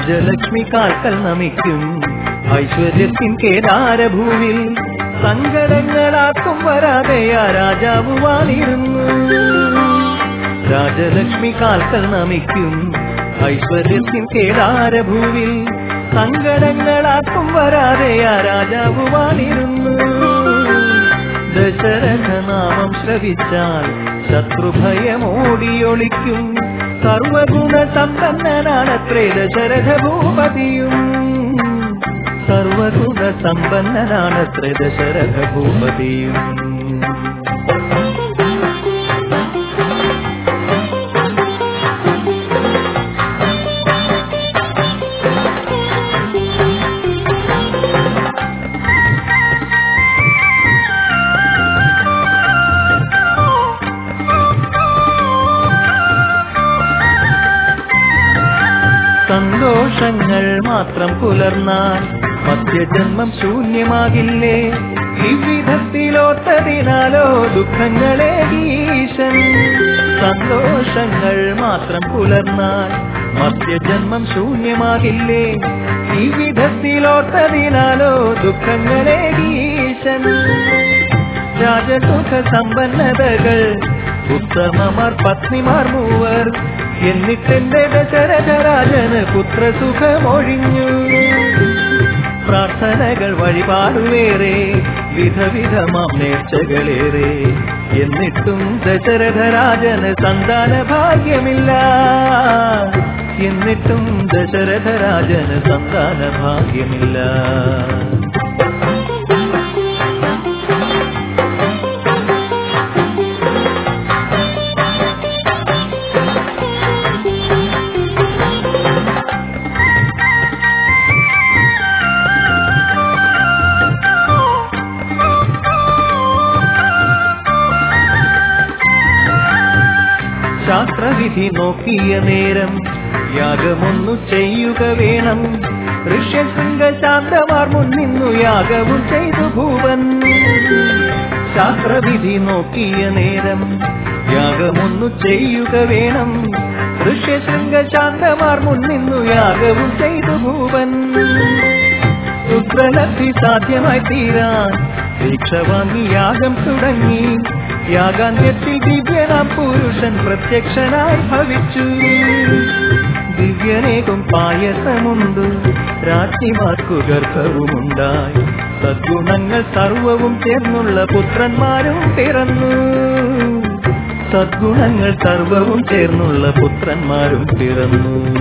രാജലക്ഷ്മി കാൽക്കൽ നമിക്കും ഐശ്വര്യത്തിൻ കേദാരഭൂവിൽ സങ്കടങ്ങളാക്കും വരാതെ ആ രാജാവ് വാണിരുന്നു രാജലക്ഷ്മി കാൽക്കൽ നമിക്കും ഐശ്വര്യത്തിൻ കേദാരഭൂവിൽ സങ്കടങ്ങളാക്കും വരാതെ ആ രാജാവ് വാണിരുന്നു ദശരഥനാമം ശ്രവിച്ചാൽ ശത്രുഭയമോടിയൊളിക്കും സർവഗുണ സമ്പന്നനാണത്രേ ദശരഥ ഭൂപതിയും സർവഗുണ സമ്പന്നനാണത്രേ ദശരഥ ഭൂപതിയും സന്തോഷങ്ങൾ മാത്രം പുലർന്നാൽ മധ്യജന്മം ശൂന്യമാകില്ലേ ഇവിധത്തിലോത്തതിനാലോ ദുഃഖങ്ങളെ ഈശൻ സന്തോഷങ്ങൾ മാത്രം പുലർന്നാൽ മധ്യജന്മം ശൂന്യമാകില്ലേ ഇവിധത്തിലോത്തതിനാലോ ദുഃഖങ്ങളെ ഈശൻ രാജസുഖ സമ്പന്നതകൾ ഉത്തമമാർ പത്നിമാർ മൂവർ എന്നിട്ടെന്റെ ദശരഥരാജന് പുത്രസുഖമൊഴിഞ്ഞു പ്രാർത്ഥനകൾ വഴിപാടുവേറെ വിധവിധമാം നേർച്ചകളേറെ എന്നിട്ടും ദശരഥരാജന് സന്താന ഭാഗ്യമില്ല എന്നിട്ടും ദശരഥരാജന് സന്താന ഭാഗ്യമില്ല ശാസ്ത്രവിധി നോക്കിയ നേരം യാഗമൊന്നു ചെയ്യുക വേണം ഋഷ്യശൃംഗ ശാന്തമാർ മുന്നിന്നു യാഗവും ചെയ്തു ഭൂവൻ ശാസ്ത്രവിധി നോക്കിയ നേരം യാഗമൊന്നു ചെയ്യുക വേണം ഋഷ്യശൃംഗ ശാന്തമാർ മുന്നിന്നു യാഗവും ചെയ്തു ഭൂവൻ ശുക്രലബ്ധി സാധ്യമായി തീരാൻ ദീക്ഷ വാങ്ങി യാഗം തുടങ്ങി യാഗാന്ത്യത്തിൽ ദിവ്യനാം പുരുഷൻ പ്രത്യക്ഷനായി ഭവിച്ചു ദിവ്യനേകം പായസമുണ്ട് രാജ്ഞിമാർക്കു ഗർഭവുമുണ്ടായി സദ്ഗുണങ്ങൾ സർവവും ചേർന്നുള്ള പുത്രന്മാരും പിറന്നു സദ്ഗുണങ്ങൾ സർവവും ചേർന്നുള്ള പുത്രന്മാരും പിറന്നു